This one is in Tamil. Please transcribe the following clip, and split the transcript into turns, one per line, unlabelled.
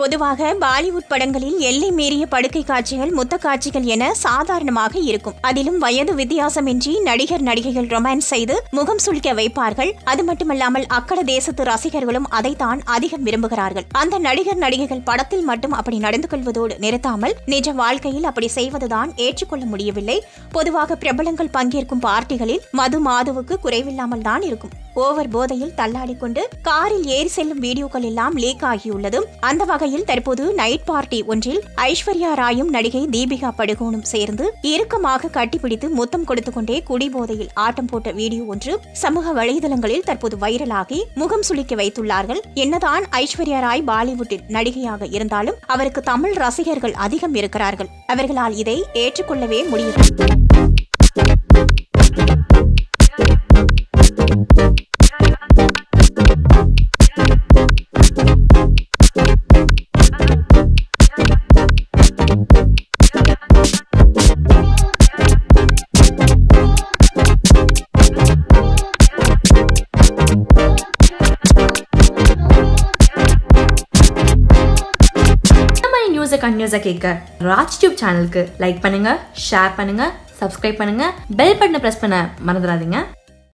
பொதுவாக பாலிவுட் படங்களில் எல்லை மீறிய படுக்கை காட்சிகள் முத்த காட்சிகள் என சாதாரணமாக இருக்கும் அதிலும் வயது வித்தியாசமின்றி நடிகர் நடிகைகள் ரொமான்ஸ் செய்து முகம் சுளிக்க வைப்பார்கள் அது மட்டுமல்லாமல் அக்கட தேசத்து ரசிகர்களும் அதைத்தான் அதிகம் விரும்புகிறார்கள் அந்த நடிகர் நடிகைகள் படத்தில் மட்டும் அப்படி நடந்து கொள்வதோடு நிறுத்தாமல் நிஜ வாழ்க்கையில் அப்படி செய்வதுதான் ஏற்றுக்கொள்ள முடியவில்லை பொதுவாக பிரபலங்கள் பங்கேற்கும் பார்ட்டிகளில் மது மாதுவுக்கு குறைவில்லாமல் தான் இருக்கும் ஓவர் போதையில் தள்ளாடிக் கொண்டு காரில் ஏறி செல்லும் வீடியோக்கள் எல்லாம் லீக் ஆகியுள்ளது அந்த வகையில் தற்போது நைட் பார்ட்டி ஒன்றில் ஐஸ்வர்யா ராயும் நடிகை தீபிகா படுகோனும் சேர்ந்து இறுக்கமாக கட்டிப்பிடித்து முத்தம் கொடுத்து கொண்டே குடிபோதையில் ஆட்டம் போட்ட வீடியோ ஒன்று சமூக வலைதளங்களில் தற்போது வைரலாகி முகம் சுளிக்க வைத்துள்ளார்கள் என்னதான் ஐஸ்வர்யா ராய் பாலிவுட்டில் நடிகையாக இருந்தாலும் அவருக்கு தமிழ் ரசிகர்கள் அதிகம் இருக்கிறார்கள் அவர்களால் இதை ஏற்றுக்கொள்ளவே முடியும்
இந்த மாதிரி நியூஸை கண்டினியூஸாக கேட்க ராஜ் டியூப் சேனலுக்கு லைக் பண்ணுங்க ஷேர் பண்ணுங்க சப்ஸ்கிரைப் பண்ணுங்க பெல் பட்டனை ப்ரெஸ் பண்ண மறந்துடாதீங்க